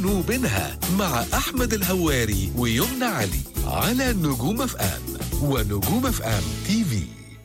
وبينها مع أحمد الهواري ويمنى علي على نجوم اف ام ونجوم اف ام تي في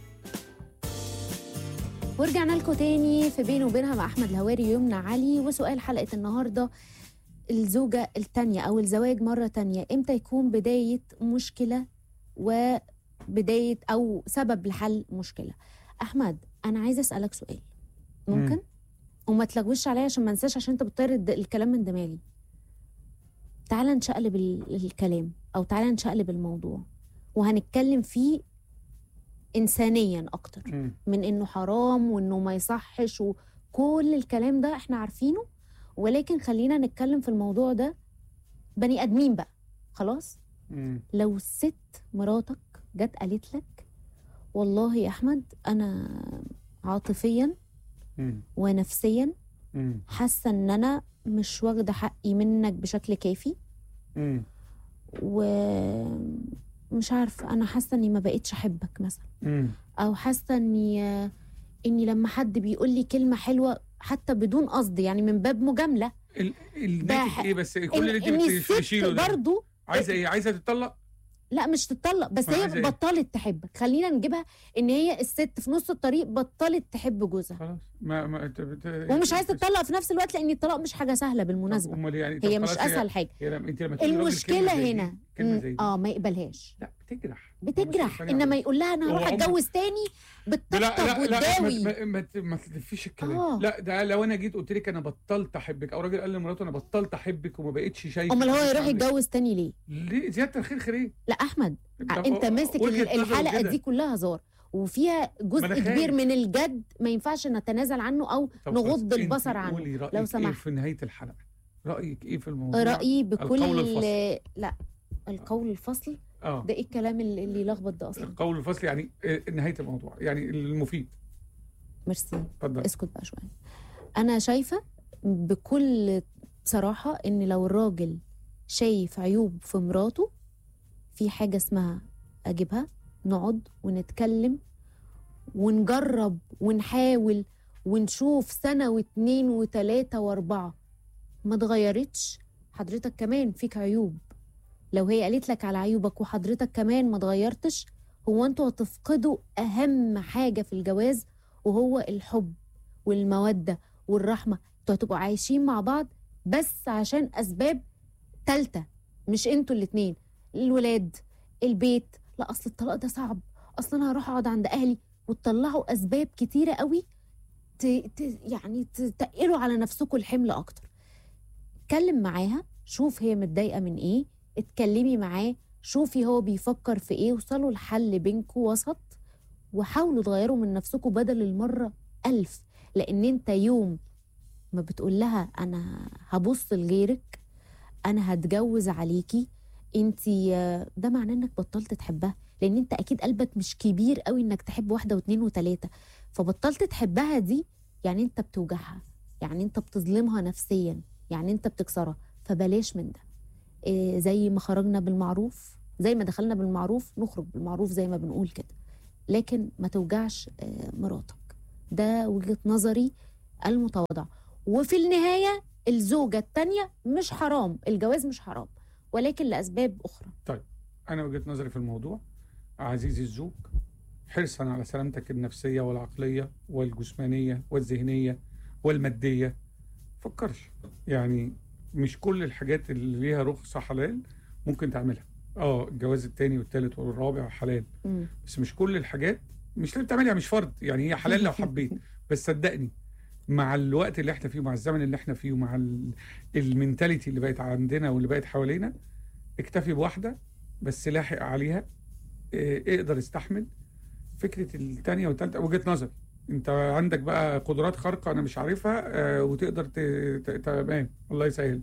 ورجعنا لكم تاني في بينه وبينها مع احمد الهواري ويمنى علي وسؤال حلقه النهارده الزوجه التانية او الزواج مره تانية امتى يكون بدايه مشكله وبدايه او سبب لحل مشكله احمد انا عايزه اسالك سؤال ممكن مم. وما تلغوش عليا عشان ما انساش عشان انت بتطير الد- الكلام من دماغي تعالى نشقلب ال- الكلام او تعالى نشقلب الموضوع وهنتكلم فيه انسانيا اكتر مم. من انه حرام وانه ما يصحش وكل الكلام ده احنا عارفينه ولكن خلينا نتكلم في الموضوع ده بني ادمين بقى خلاص مم. لو الست مراتك جت قالت لك والله يا احمد انا عاطفيا مم. ونفسيا مم. حاسه ان انا مش واخده حقي منك بشكل كافي مم. ومش عارفه انا حاسه اني ما بقتش احبك مثلا مم. او حاسه اني اني لما حد بيقول لي كلمه حلوه حتى بدون قصد يعني من باب مجامله ال- ال- ده ناتج ح- ايه بس كل إن, اللي انت إن بت- بتشيله الست ده برضو عايزه ايه عايزه تتطلق لا مش تتطلق بس ما هي عايزة إيه؟ بطلت تحبك خلينا نجيبها ان هي الست في نص الطريق بطلت تحب جوزها خلاص ما ما انت بت... ومش عايزه تتطلق في نفس الوقت لان الطلاق مش حاجه سهله بالمناسبه امال إيه يعني طب هي مش خلاص اسهل حاجه هي لما انت لما تقولي لراجل المشكله كلمة زي دي- هنا كلمه مم، زي دي اه ما يقبلهاش لا بتجرح بتجرح مش انما حاجة يقول لها انا هو هروح عمر- اتجوز تاني لا بتطبطب لا لا وتداوي ما, ما, ت- ما تلفيش الكلام آه. لا ده لو انا جيت قلت لك انا بطلت احبك او راجل قال لمراته انا بطلت احبك وما بقتش شايف امال هو يروح يتجوز تاني ليه ليه زياده الخير خير ايه لا احمد طب انت ماسك وجهة نظر الحلقه وكده. دي كلها هزار وفيها ما جزء أنا كبير خايف. من الجد ما ينفعش نتنازل عنه او طب نغض خلاص، انت البصر عنه قولي رأيك لو ايه سمحت. في نهايه الحلقه رايك ايه في الموضوع رايي بكل القول الفصل. لا القول الفصل اه ده ايه الكلام اللي اللي يلخبط ده اصلا القول الفصل يعني آه، نهايه الموضوع يعني المفيد ميرسي اتفضل اسكت بقى شويه انا شايفه بكل صراحه ان لو الراجل شايف عيوب في مراته في حاجه اسمها اجيبها نقعد ونتكلم ونجرب ونحاول ونشوف سنه واتنين وتلاته واربعه ما اتغيرتش حضرتك كمان فيك عيوب لو هي قالت لك على عيوبك وحضرتك كمان ما اتغيرتش هو انتوا هتفقدوا اهم حاجه في الجواز وهو الحب والمودة والرحمة انتوا هتبقوا عايشين مع بعض بس عشان أسباب تالتة مش انتوا الاتنين الولاد البيت لا أصل الطلاق ده صعب أصل أنا هروح أقعد عند أهلي وتطلعوا أسباب كتيرة قوي ت... ت... يعني تتقلوا على نفسكم الحمل أكتر اتكلم معاها شوف هي متضايقة من إيه اتكلمي معاه شوفي هو بيفكر في إيه وصلوا لحل بينكوا وسط وحاولوا تغيروا من نفسكم بدل المرة ألف لأن أنت يوم ما بتقول لها أنا هبص لغيرك أنا هتجوز عليكي أنت ده معناه إنك بطلت تحبها لأن أنت أكيد قلبك مش كبير قوي إنك تحب واحدة واتنين وتلاتة فبطلت تحبها دي يعني أنت بتوجعها يعني أنت بتظلمها نفسيا يعني أنت بتكسرها فبلاش من ده إيه زي ما خرجنا بالمعروف زي ما دخلنا بالمعروف نخرج بالمعروف زي ما بنقول كده لكن ما توجعش آه، مراتك ده وجهة نظري المتواضعة وفي النهاية الزوجة التانية مش حرام الجواز مش حرام ولكن لأسباب أخرى انا وجهه نظري في الموضوع عزيزي الزوج حرصا على سلامتك النفسيه والعقليه والجسمانيه والذهنيه والماديه فكرش يعني مش كل الحاجات اللي ليها رخصه حلال ممكن تعملها اه الجواز التاني والتالت والرابع حلال مم. بس مش كل الحاجات مش لازم تعملها مش فرض يعني هي حلال لو حبيت بس صدقني مع الوقت اللي احنا فيه ومع الزمن اللي احنا فيه ومع ال- المينتاليتي اللي بقت عندنا واللي بقت حوالينا اكتفي بواحده بس لاحق عليها اه، اقدر استحمل فكره الثانيه والثالثه وجهه نظر انت عندك بقى قدرات خارقه انا مش عارفها اه، وتقدر ت- ت- تمام الله يسهلك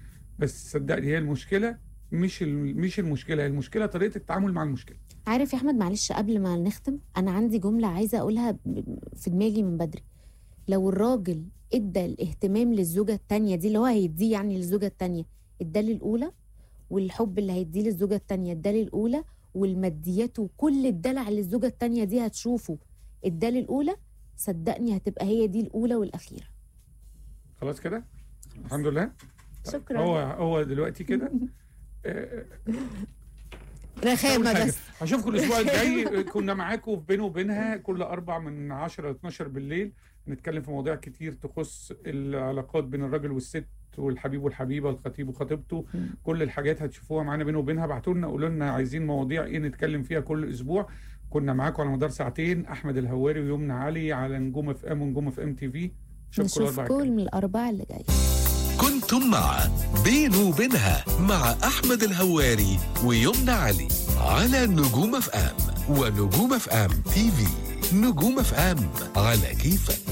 بس صدقني هي المشكله مش ال- مش المشكله هي المشكله طريقه التعامل مع المشكله عارف يا أحمد معلش قبل ما نختم أنا عندي جملة عايزة أقولها ب- في دماغي من بدري لو الراجل ادى الاهتمام للزوجة التانية دي اللي هو هيديه يعني للزوجة التانية اداه للأولى والحب اللي هيديه للزوجة التانية اداه للأولى والماديات وكل الدلع اللي الزوجة التانية دي هتشوفه اداه للأولى صدقني هتبقى هي دي الأولى والأخيرة خلاص كده الحمد لله شكرا هو هو دلوقتي كده آه، رخامه أول حاجة، بس هشوفكم الاسبوع الجاي كنا معاكم في بينه وبينها كل اربع من 10 ل 12 بالليل نتكلم في مواضيع كتير تخص العلاقات بين الراجل والست والحبيب والحبيبه الخطيب وخطيبته مم. كل الحاجات هتشوفوها معانا بينه وبينها ابعتوا لنا قولوا لنا عايزين مواضيع ايه نتكلم فيها كل اسبوع كنا معاكم على مدار ساعتين احمد الهواري ويمنى علي على نجوم اف ام ونجوم اف ام تي في اشوفكم الاربع نشوفكم الجاي من الاربعاء اللي جاي كنتم مع بينه وبينها مع أحمد الهواري ويمنى علي على نجوم اف ام ونجوم اف ام تي في نجوم اف ام على كيفك